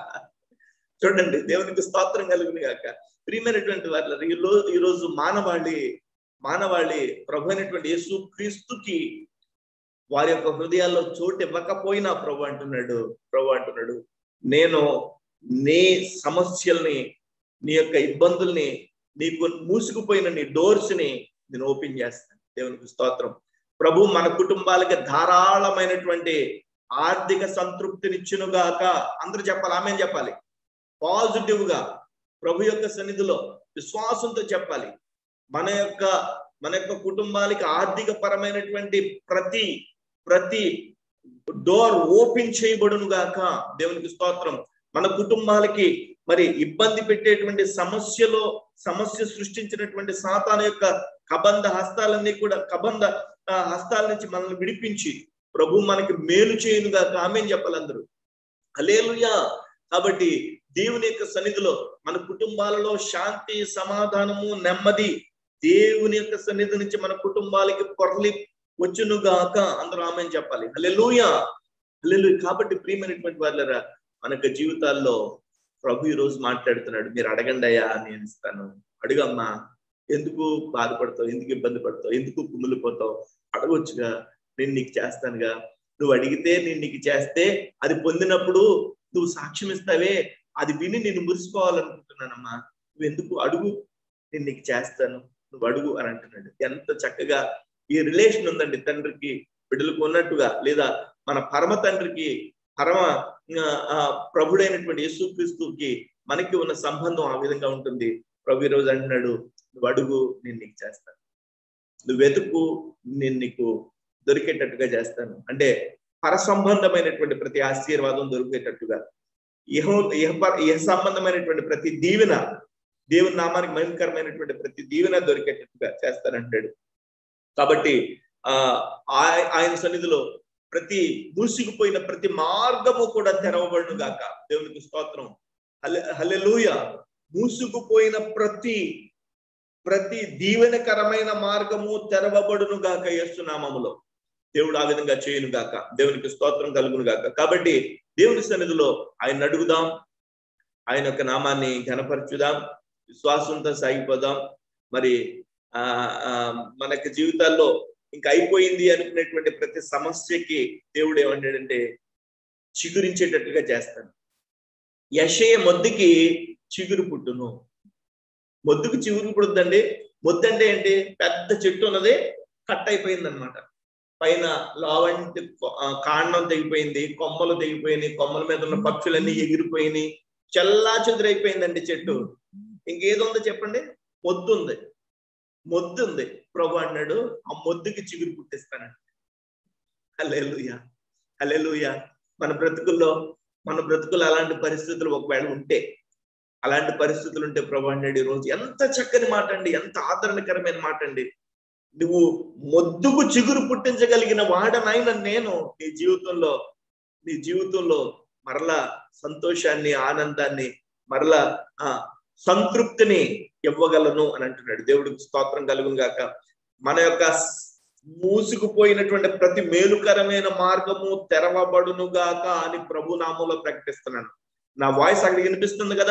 చూడండి దేవునికి స్తోత్రం కలుగుని కాక ప్రియమైనటువంటి వాళ్ళ ఈ రోజు మానవాళి మానవాళి ప్రభు అయినటువంటి యేసు క్రీస్తుకి వారి యొక్క హృదయాల్లో చోటు ఇవ్వకపోయినా ప్రభు అంటున్నాడు ప్రభు అంటున్నాడు నేను నీ సమస్యల్ని నీ యొక్క ఇబ్బందుల్ని నీకు మూసుకుపోయిన నీ డోర్స్ ని నేను ఓపెన్ చేస్తాను దేవునికి స్తోత్రం ప్రభు మన కుటుంబాలకి ధారాళమైనటువంటి ఆర్థిక సంతృప్తినిచ్చునుగాక అందరూ చెప్పాలి ఆమె చెప్పాలి పాజిటివ్ గా ప్రభు యొక్క సన్నిధిలో విశ్వాసంతో చెప్పాలి మన యొక్క మన యొక్క కుటుంబాలకి ఆర్థిక పరమైనటువంటి ప్రతి ప్రతి డోర్ ఓపెన్ చేయబడును గాక దేవునికి స్తోత్రం మన కుటుంబాలకి మరి ఇబ్బంది పెట్టేటువంటి సమస్యలో సమస్య సృష్టించినటువంటి సాతాన యొక్క కబంధ హస్తాలన్నీ కూడా కబంధ హస్తాల నుంచి మనల్ని విడిపించి ప్రభు మనకి మేలు చేయనుగా ఆమె చెప్పాలందరూ అలేలుయా కాబట్టి దేవుని యొక్క సన్నిధిలో మన కుటుంబాలలో శాంతి సమాధానము నెమ్మది దేవుని యొక్క సన్నిధి నుంచి మన కుటుంబాలకి పొరలి వచ్చునుగాక అందరూ ఆమె చెప్పాలి అల్లెలుయా అల్లెలు కాబట్టి ప్రియమైనటువంటి వాళ్ళరా మన యొక్క జీవితాల్లో ప్రభు ఈ రోజు మాట్లాడుతున్నాడు మీరు అడగండి అయ్యా నేను ఇస్తాను అడుగమ్మా ఎందుకు బాధపడతావు ఎందుకు ఇబ్బంది పడతావు ఎందుకు కుమ్ములిపోతావు అడగొచ్చుగా నేను నీకు చేస్తానుగా నువ్వు అడిగితే నేను నీకు చేస్తే అది పొందినప్పుడు నువ్వు సాక్ష్యం ఇస్తావే అది విని నేను మురిసిపోవాలనుకుంటున్నానమ్మా నువ్వు ఎందుకు అడుగు నేను నీకు చేస్తాను నువ్వు అడుగు అని అంటున్నాడు ఎంత చక్కగా ఈ రిలేషన్ ఉందండి తండ్రికి బిడ్డలకు ఉన్నట్టుగా లేదా మన పరమ తండ్రికి పరమ ఆ, ప్రభుడైనటువంటి యేసుక్రీస్తుకి మనకి ఉన్న సంబంధం ఆ విధంగా ఉంటుంది ప్రభు ఈ రోజు అంటున్నాడు నువ్వు అడుగు నేను నీకు చేస్తాను నువ్వు వెతుకు నేను నీకు దొరికేటట్టుగా చేస్తాను అంటే పర సంబంధమైనటువంటి ప్రతి ఆశీర్వాదం దొరికేటట్టుగా ఇహ ఇహ పర- ఇహ సంబంధమైనటువంటి ప్రతి దీవెన దేవుని నామానికి భయంకరమైనటువంటి ప్రతి దీవెన దొరికేటట్టుగా చేస్తానంటాడు కాబట్టి ఆ ఆయ- ఆయన సన్నిధిలో ప్రతి మూసుకుపోయిన ప్రతి మార్గము కూడా తెరవబడును గాక దేవునికి స్తోత్రం హలె హల్లెలూయా మూసుకుపోయిన ప్రతి ప్రతి దీవెనకరమైన మార్గము తెరవబడును గాక యేసునామములో దేవుడు ఆ విధంగా చేయను గాక దేవునికి స్తోత్రం కలుగును గాక కాబట్టి దేవుని సన్నిధిలో ఆయన అడుగుదాం ఆయన యొక్క నామాన్ని ఘనపరచుదాం విశ్వాసంతో సాగిపోదాం మరి ఆ ఆ, మనకి జీవితాల్లో ఇంకా అయిపోయింది అనుకునేటువంటి ప్రతి సమస్యకి దేవుడు ఏమంటాడంటే చిగురించేటట్టుగా చేస్తాను యశయ మొద్దుకి చిగురు పుట్టును మొద్దుకు చిగురు పుడుద్దండి మొద్దు అంటే ఏంటి పెద్ద చెట్టు ఉన్నది కట్ అయిపోయింది అనమాట పైన లావంటి కొ- ఆ, కాండం తెగిపోయింది కొమ్మలు తెగిపోయినాయి కొమ్మల మీద ఉన్న పక్షులన్నీ ఎగిరిపోయినాయి చల్లా చెదురైపోయిందండి చెట్టు ఇంకేదో ఉందో చెప్పండి మొద్దు ఉంది మొద్దు ఉంది ప్రభు అన్నాడు ఆ మొద్దుకి చిగురు పుట్టిస్తానండి హల్లెలూయా హల్లెలూయా మన బ్రతుకుల్లో మన బ్రతుకులు అలాంటి పరిస్థితులు ఒకవేళ ఉంటే అలాంటి పరిస్థితులు ఉంటే ప్రభు అన్నాడు ఈ రోజు ఎంత చక్కని మాట అండి ఎంత ఆదరణకరమైన మాట అండి నువ్వు మొద్దుకు చిగురు పుట్టించగలిగిన వాడనైనా నేను నీ జీవితంలో నీ జీవితంలో మరలా సంతోషాన్ని ఆనందాన్ని మరలా ఆ సంతృప్తిని ఇవ్వగలను అని అంటున్నాడు దేవుడికి స్తోత్రం కలుగును గాక మన యొక్క మూసుకుపోయినటువంటి ప్రతి మేలుకరమైన మార్గము తెరవబడును గాక అని ప్రభు నామంలో ప్రకటిస్తున్నాను నా వాయిస్ అక్కడికి వినిపిస్తుంది కదా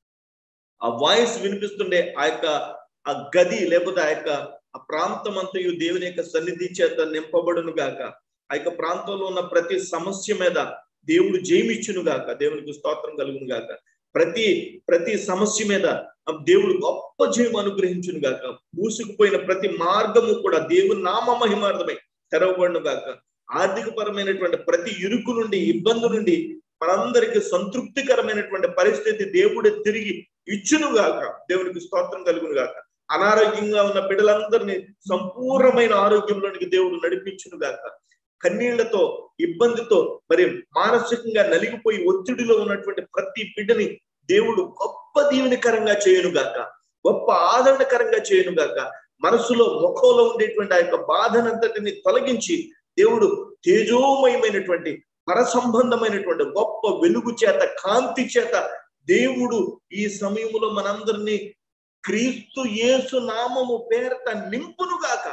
ఆ వాయిస్ వినిపిస్తుండే ఆ యొక్క ఆ గది లేకపోతే ఆ యొక్క ఆ ప్రాంతం అంతయు దేవుని యొక్క సన్నిధి చేత నింపబడును గాక ఆ యొక్క ప్రాంతంలో ఉన్న ప్రతి సమస్య మీద దేవుడు జయమిచ్చును గాక దేవునికి స్తోత్రం కలుగును గాక ప్రతి ప్రతి సమస్య మీద ఆ దేవుడు గొప్ప జయం అనుగ్రహించును గాక మూసుకుపోయిన ప్రతి మార్గము కూడా దేవుని నామ మహిమార్థమై తెరవబడును గాక ఆర్థిక పరమైనటువంటి ప్రతి ఇరుకు నుండి ఇబ్బంది నుండి మనందరికి సంతృప్తికరమైనటువంటి పరిస్థితి దేవుడే తిరిగి ఇచ్చును గాక దేవునికి స్తోత్రం కలుగును గాక అనారోగ్యంగా ఉన్న బిడ్డలందరినీ సంపూర్ణమైన ఆరోగ్యంలోనికి దేవుడు నడిపించును గాక కన్నీళ్లతో ఇబ్బందితో మరి మానసికంగా నలిగిపోయి ఒత్తిడిలో ఉన్నటువంటి ప్రతి బిడ్డని దేవుడు గొప్ప దీవెనకరంగా చేయను గాక గొప్ప ఆదరణకరంగా చేయను గాక మనసులో ముఖంలో ఉండేటువంటి ఆ యొక్క బాధనంతటిని తొలగించి దేవుడు తేజోమయమైనటువంటి పరసంబంధమైనటువంటి గొప్ప వెలుగు చేత కాంతి చేత దేవుడు ఈ సమయంలో మనందరినీ క్రీస్తు యేసు నామము పేరట నింపును గాక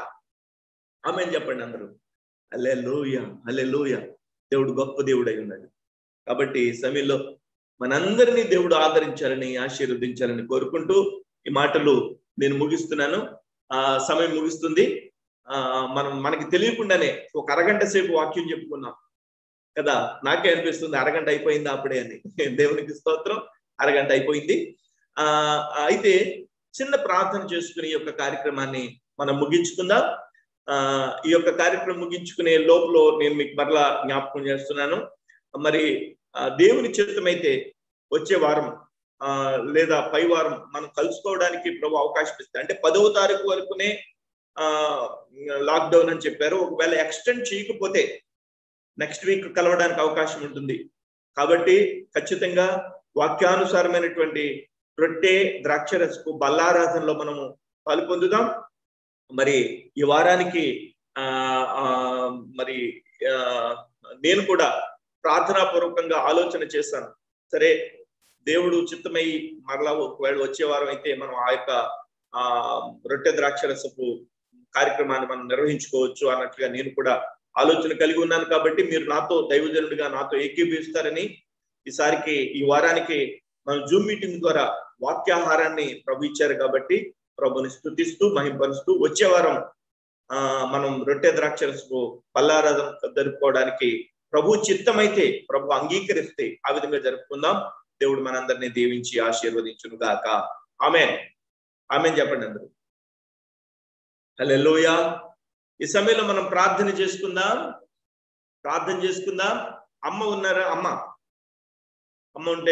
ఆమె చెప్పండి అందరూ అల్లే లోయ అల్లే లోయ దేవుడు గొప్ప దేవుడై ఉన్నాడు కాబట్టి ఈ సమయంలో మనందరినీ దేవుడు ఆదరించాలని ఆశీర్వదించాలని కోరుకుంటూ ఈ మాటలు నేను ముగిస్తున్నాను ఆ సమయం ముగిస్తుంది ఆ మనం మనకి తెలియకుండానే ఒక అరగంట సేపు వాక్యం చెప్పుకున్నాం కదా నాకే అనిపిస్తుంది అరగంట అయిపోయింది అప్పుడే అని దేవునికి స్తోత్రం అరగంట అయిపోయింది ఆ అయితే చిన్న ప్రార్థన చేసుకుని ఈ యొక్క కార్యక్రమాన్ని మనం ముగించుకుందాం ఆ ఈ యొక్క కార్యక్రమం ముగించుకునే లోపల నేను మీకు మరలా జ్ఞాపకం చేస్తున్నాను మరి ఆ, దేవుని చిత్తమైతే వచ్చే వారం ఆ లేదా పై వారం మనం కలుసుకోవడానికి ప్రభు అవకాశం ఇస్తే అంటే పదవ తారీఖు వరకునే ఆ లాక్డౌన్ అని చెప్పారు ఒకవేళ ఎక్స్టెండ్ చేయకపోతే నెక్స్ట్ వీక్ కలవడానికి అవకాశం ఉంటుంది కాబట్టి ఖచ్చితంగా వాక్యానుసారమైనటువంటి రొట్టె ద్రాక్షరసపు బల్లారాధనలో మనము పాలు పొందుదాం మరి ఈ వారానికి ఆ ఆ, మరి ఆ, నేను కూడా ప్రార్థనాపూర్వకంగా ఆలోచన చేశాను సరే దేవుడు చిత్తమై మరలా ఒకవేళ వచ్చే వారం అయితే మనం ఆ యొక్క ఆ రొట్టె ద్రాక్షరసపు కార్యక్రమాన్ని మనం నిర్వహించుకోవచ్చు అన్నట్లుగా నేను కూడా ఆలోచన కలిగి ఉన్నాను కాబట్టి మీరు నాతో దైవజనుడిగా నాతో ఏకీభవిస్తారని ఈసారికి ఈ వారానికి మనం జూమ్ మీటింగ్ ద్వారా వాక్యాహారాన్ని ప్రభు ఇచ్చారు కాబట్టి ప్రభుని స్థుతిస్తూ మహింపరుస్తూ వచ్చే వారం ఆ మనం రొట్టె ద్రాక్షరసపు పల్లారాధన జరుపుకోవడానికి ప్రభు చిత్తమైతే ప్రభు అంగీకరిస్తే ఆ విధంగా జరుపుకుందాం దేవుడు మనందరినీ దీవించి ఆశీర్వదించును గాక ఆమె ఆమె చెప్పండి అందరూ హల్లెలూయా ఈ సమయంలో మనం ప్రార్థన చేసుకుందాం ప్రార్థన చేసుకుందాం అమ్మ ఉన్నారా అమ్మ అమ్మ ఉంటే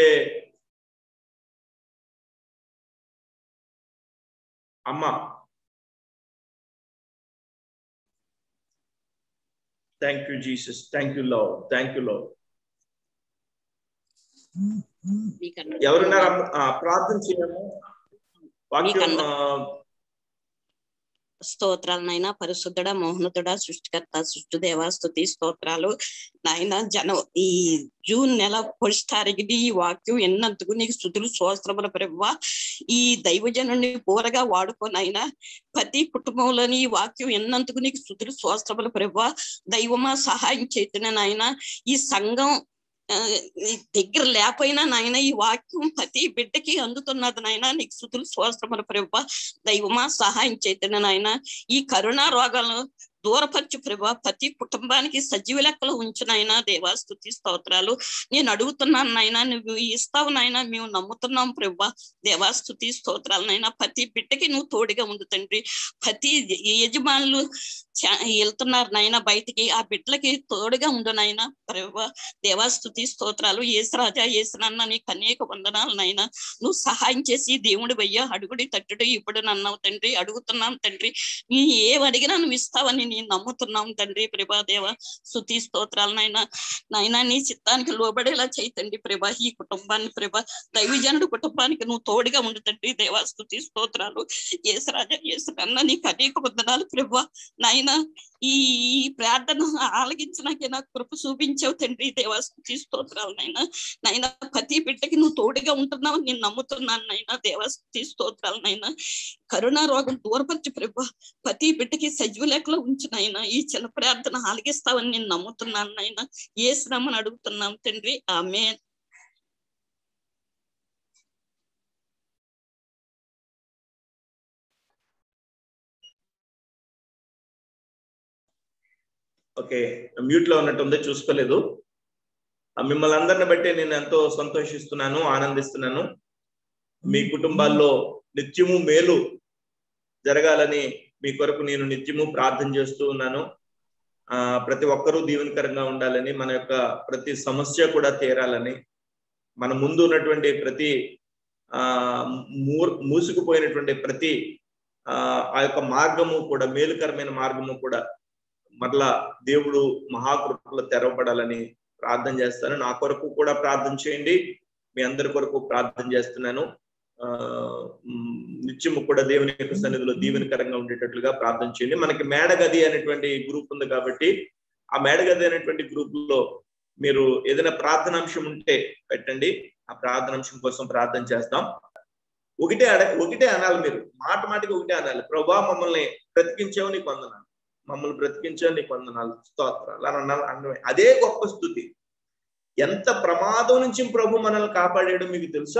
అమ్మ thank you Jesus thank you love thank you love మీకన్నా ఎవరున్నారు అమ్మ? ఆ, ప్రార్థన చేయము వాక్యం మీకన్నా- ఆ, స్తోత్రాలనైనా పరిశుద్ధుడ మోహనతుడ సృష్టికర్త సృష్టి దేవ స్తుతి స్తోత్రాలు నాయన జనం ఈ జూన్ నెల ఫస్ట్ తారీఖుని ఈ వాక్యం ఎన్నందుకు నీకు స్థుతులు స్తోత్రముల ప్రభు ఈ దైవజనుని పూరగా వాడుకోనైనా ప్రతి కుటుంబంలోని ఈ వాక్యం ఎన్నందుకు నీకు స్థుతులు స్తోత్రముల ప్రభు దైవమా సహాయం చేతున్న నాయన ఈ సంఘం ఆ, నీ దగ్గర లేకపోయినా నాయన ఈ వాక్యం ప్రతి బిడ్డకి అందుతున్నది నాయన నీకు స్థుతులు స్వస్థముల ప్రభ దైవమా సహాయం చేతున్న నాయన ఈ కరోనా రోగాలను దూరపరచు ప్రభా ప్రతి కుటుంబానికి సజీవ లెక్కలు ఉంచు నాయన దేవా స్థుతి స్తోత్రాలు నేను అడుగుతున్నాను నాయన నువ్వు ఇస్తావు నాయన మేము నమ్ముతున్నాం ప్రభా దేవా స్థుతి స్తోత్రాలు నాయన ప్రతి బిడ్డకి నువ్వు తోడుగా ఉంది తండ్రి ప్రతి యజమానులు చా- వెళ్తున్నారు నాయన బయటికి ఆ బిడ్డలకి తోడుగా ఉండు నాయన ప్రభా దేవాస్తుతి స్తోత్రాలు ఏసురాజా ఏసునన్న నీకు అనేక వందనాలు నాయన నువ్వు సహాయం చేసి దేవుడి వయ్యా అడుగుడి తట్టుడు ఇప్పుడు నన్నావు తండ్రి అడుగుతున్నాం తండ్రి నీ ఏం అడిగినా నువ్వు ఇస్తావని నేను నమ్ముతున్నాం తండ్రి ప్రభా దేవ స్తుతి స్తోత్రాలు నాయన నాయన నీ చిత్తానికి లోబడేలా చేయి తండ్రి ప్రభా ఈ కుటుంబాన్ని ప్రభా దైవజనుడు కుటుంబానికి నువ్వు తోడుగా ఉండు తండ్రి దేవా స్తుతి స్తోత్రాలు ఏసురాజా ఏసునన్న నీకు అనేక వందనాలు ప్రభా నాయన ఈ ఈ ప్రార్థన ఆలగించినాకే నాకు కృప చూపించావు తండ్రి దేవాస్తుతి స్తోత్రాలు నాయన నాయన ప్రతి బిడ్డకి నువ్వు తోడుగా ఉంటున్నావు నేను నమ్ముతున్నాను నాయన దేవాస్తుతి స్తోత్రాలు నాయన కరోనా రోగం దూరపరచు ప్రభు ప్రతి బిడ్డకి సజీవ లెక్కలో ఉంచు నాయన ఈ చిన్న ప్రార్థన ఆలగిస్తావని నేను నమ్ముతున్నాను నాయన ఏ శ్రమని అడుగుతున్నాం తండ్రి ఆమె ఓకే మ్యూట్ లో ఉన్నట్టుంది చూసుకోలేదు ఆ మిమ్మల్ని అందరిని బట్టి నేను ఎంతో సంతోషిస్తున్నాను ఆనందిస్తున్నాను మీ కుటుంబాల్లో నిత్యము మేలు జరగాలని మీ కొరకు నేను నిత్యము ప్రార్థన చేస్తూ ఉన్నాను ఆ ప్రతి ఒక్కరూ దీవెనకరంగా ఉండాలని మన యొక్క ప్రతి సమస్య కూడా తీరాలని మన ముందు ఉన్నటువంటి ప్రతి ఆ మూ మూసుకుపోయినటువంటి ప్రతి ఆ ఆ యొక్క మార్గము కూడా మేలుకరమైన మార్గము కూడా మరలా దేవుడు మహాకృపలో తెరవబడాలని ప్రార్థన చేస్తాను నా కొరకు కూడా ప్రార్థన చేయండి మీ అందరి కొరకు ప్రార్థన చేస్తున్నాను ఆ మ్, నిత్యము కూడా దేవుని యొక్క సన్నిధిలో దీవెనకరంగా ఉండేటట్లుగా ప్రార్థన చేయండి మనకి మేడగది అనేటువంటి గ్రూప్ ఉంది కాబట్టి ఆ మేడగది అనేటువంటి గ్రూప్ లో మీరు ఏదైనా ప్రార్థనాంశం ఉంటే పెట్టండి ఆ ప్రార్థనాంశం కోసం ప్రార్థన చేస్తాం ఒకటే అడ ఒకటే అనాలి మీరు మాట మాటికి ఒకటే అనాలి ప్రభా మమ్మల్ని బ్రతికించావు నీకు వందనాలు మమ్మల్ని బ్రతికించావు నీకు వందనాలు స్తోత్రాలు అని అన్నారు అనడమే అదే గొప్ప స్థుతి ఎంత ప్రమాదం నుంచి ప్రభు మనల్ని కాపాడాడో మీకు తెలుసా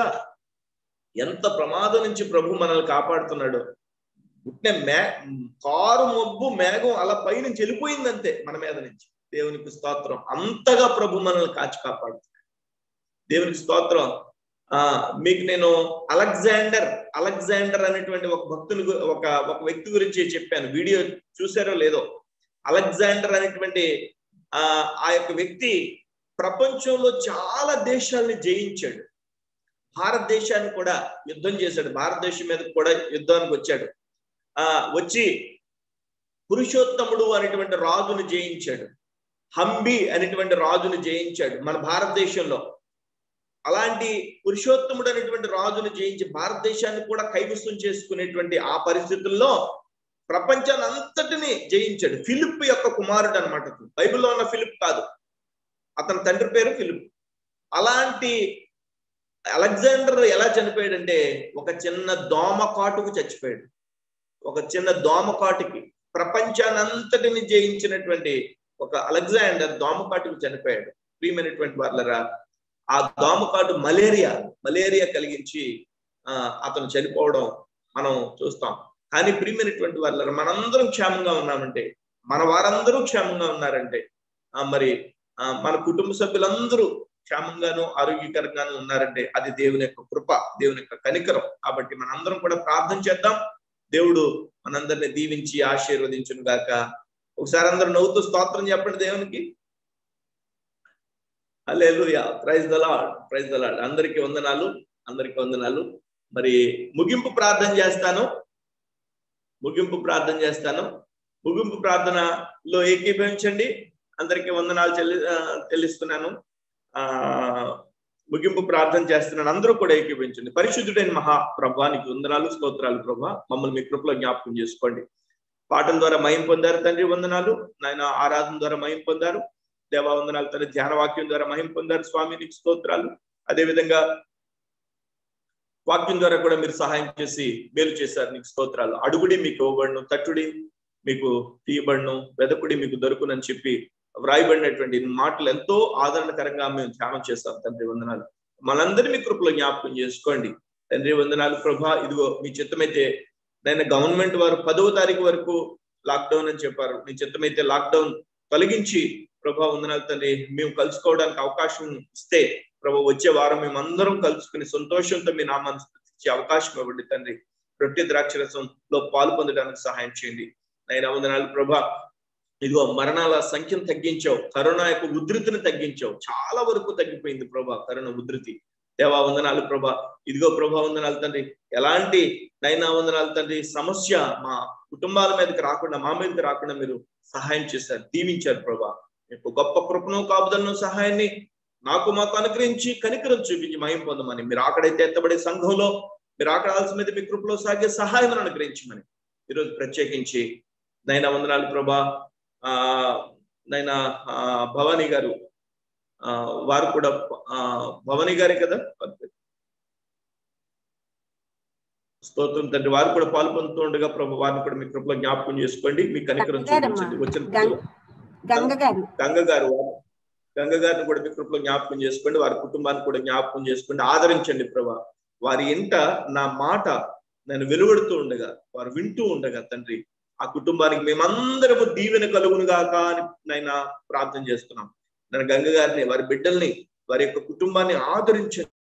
ఎంత ప్రమాదం నుంచి ప్రభు మనల్ని కాపాడుతున్నాడో పుట్టిన మే కారు మబ్బు మేఘం అలా పైనుంచి వెళ్ళిపోయింది అంతే మన మీద నుంచి దేవునికి స్తోత్రం అంతగా ప్రభు మనల్ని కాచి కాపాడుతున్నాడు దేవునికి స్తోత్రం ఆ మీకు నేను అలెగ్జాండర్ అలెగ్జాండర్ అనేటువంటి ఒక భక్తుని గు- ఒక ఒక వ్యక్తి గురించి చెప్పాను వీడియో చూసారో లేదో అలెగ్జాండర్ అనేటువంటి ఆ ఆ యొక్క వ్యక్తి ప్రపంచంలో చాలా దేశాలని జయించాడు భారతదేశాన్ని కూడా యుద్ధం చేశాడు భారతదేశం మీద కూడా యుద్ధానికి వచ్చాడు ఆ వచ్చి పురుషోత్తముడు అనేటువంటి రాజును జయించాడు హంబి అనేటువంటి రాజును జయించాడు మన భారతదేశంలో అలాంటి పురుషోత్తముడు అనేటువంటి రాజును జయించి భారతదేశాన్ని కూడా కైవసం చేసుకునేటువంటి ఆ పరిస్థితుల్లో ప్రపంచాన్ని అంతటిని జయించాడు ఫిలిప్ యొక్క కుమారుడు అనమాట బైబిల్లో ఉన్న ఫిలిప్ కాదు అతని తండ్రి పేరు ఫిలిప్ అలాంటి అలెగ్జాండర్ ఎలా చనిపోయాడంటే ఒక చిన్న దోమ కాటుకు చచ్చిపోయాడు ఒక చిన్న దోమ కాటుకి ప్రపంచాన్ని అంతటిని జయించినటువంటి ఒక అలెగ్జాండర్ దోమకాటుకు చనిపోయాడు ప్రియమైనటువంటి వాళ్ళరా ఆ దోమకాటు మలేరియా మలేరియా కలిగించి ఆ అతను చనిపోవడం మనం చూస్తాం కానీ ప్రియమైనటువంటి వాళ్ళ మనందరం క్షేమంగా ఉన్నామంటే మన వారందరూ క్షేమంగా ఉన్నారంటే ఆ మరి ఆ మన కుటుంబ సభ్యులందరూ క్షేమంగాను ఆరోగ్యకరంగాను ఉన్నారంటే అది దేవుని యొక్క కృప దేవుని యొక్క కనికరం కాబట్టి మనందరం కూడా ప్రార్థన చేద్దాం దేవుడు మనందరిని దీవించి ఆశీర్వదించును గాక ఒకసారి అందరూ నవ్వుతూ స్తోత్రం చెప్పండి దేవునికి hallelujah praise the lord praise the lord అందరికీ వందనాలు అందరికీ వందనాలు మరి ముగింపు ప్రార్థన చేస్తాను ముగింపు ప్రార్థన చేస్తాను ముగింపు ప్రార్థనలో ఏకీభవించండి అందరికీ వందనాలు చెల్లి ఆ, చెల్లిస్తున్నాను ఆ ముగింపు ప్రార్థన చేస్తున్నాను అందరూ కూడా ఏకీభవించండి పరిశుద్ధుడైన మహా ప్రభానికి వందనాలు స్తోత్రాలు ప్రభా మమ్మల్ని మీ కృపలో జ్ఞాపకం చేసుకోండి పాటల ద్వారా మయం పొందారు తండ్రి వందనాలు నాయన ఆరాధన ద్వారా మయం పొందారు దేవా వందనాలు తండ్రి ధ్యాన వాక్యం ద్వారా మహిం పొందారు స్వామి నీకు స్తోత్రాలు అదేవిధంగా వాక్యం ద్వారా కూడా మీరు సహాయం చేసి మేలు చేశారు నీకు స్తోత్రాలు అడుగుడి మీకు ఇవ్వబడును తట్టుడి మీకు తీయబడును వెదకుడి మీకు దొరుకునని చెప్పి వ్రాయబడినటువంటి మాటలు ఎంతో ఆదరణకరంగా మేము ధ్యానం చేస్తాం తండ్రి వందనాలు మనందరి మీ కృపలో జ్ఞాపకం చేసుకోండి తండ్రి వందనాలు ప్రభా ఇదిగో మీ చిత్తమైతే నేను గవర్నమెంట్ వారు పదవ తారీఖు వరకు లాక్డౌన్ అని చెప్పారు మీ చిత్తమైతే లాక్డౌన్ తొలగించి ప్రభా వందనాలు తండ్రి మేము కలుసుకోవడానికి అవకాశం ఇస్తే ప్రభా వచ్చే వారం మేము అందరం కలుసుకుని సంతోషంతో మీ నామాన్ని స్తుతించే అవకాశం ఇవ్వండి తండ్రి రొట్టె ద్రాక్షరసంలో పాలు పొందడానికి సహాయం చేయండి నైనా వందనాలు ప్రభా ఇదిగో మరణాల సంఖ్యను తగ్గించావు కరోనా యొక్క ఉధృతిని తగ్గించావు చాలా వరకు తగ్గిపోయింది ప్రభా కరోనా ఉధృతి దేవా వందనాలు ప్రభా ఇదిగో ప్రభా వందనాలు తండ్రి ఎలాంటి నైనా వందనాలు తండ్రి సమస్య మా కుటుంబాల మీదకి రాకుండా మా మీదకి రాకుండా మీరు సహాయం చేశారు దీవించారు ప్రభా మీకు గొప్ప కృపను కాపుదలను సహాయాన్ని నాకు మాకు అనుగ్రహించి కనికరం చూపించి మయం పొందమని మీరు ఆకడైతే ఎత్తబడే సంఘంలో మీరు ఆకడాల్సినది మీ కృపలో సాగే సహాయం అనుగ్రహించమని ఈరోజు ప్రత్యేకించి నైనా వందనాలు ప్రభా ఆ నైనా ఆ, భవానీ గారు ఆ వారు కూడా ఆ భవానీ గారే కదా స్తోత్రం తండ్రి వారు కూడా పాల్పొందుతూ ఉండగా ప్రభు వారిని కూడా మీ కృపలో జ్ఞాపకం చేసుకోండి మీ కనికరం చూపించండి వచ్చిన గంగ గంగ గారు గంగ గారు గంగ గారిని కూడా మీ కృపలో జ్ఞాపకం చేసుకోండి వారి కుటుంబాన్ని కూడా జ్ఞాపకం చేసుకోండి ఆదరించండి ప్రభా వారి ఇంట నా మాట నేను వెలువడుతూ ఉండగా వారు వింటూ ఉండగా తండ్రి ఆ కుటుంబానికి మేమందరము దీవెన కలుగును గాక అని నైనా ప్రార్థన చేస్తున్నాం నేను గంగ గారిని వారి బిడ్డల్ని వారి యొక్క కుటుంబాన్ని ఆదరించండి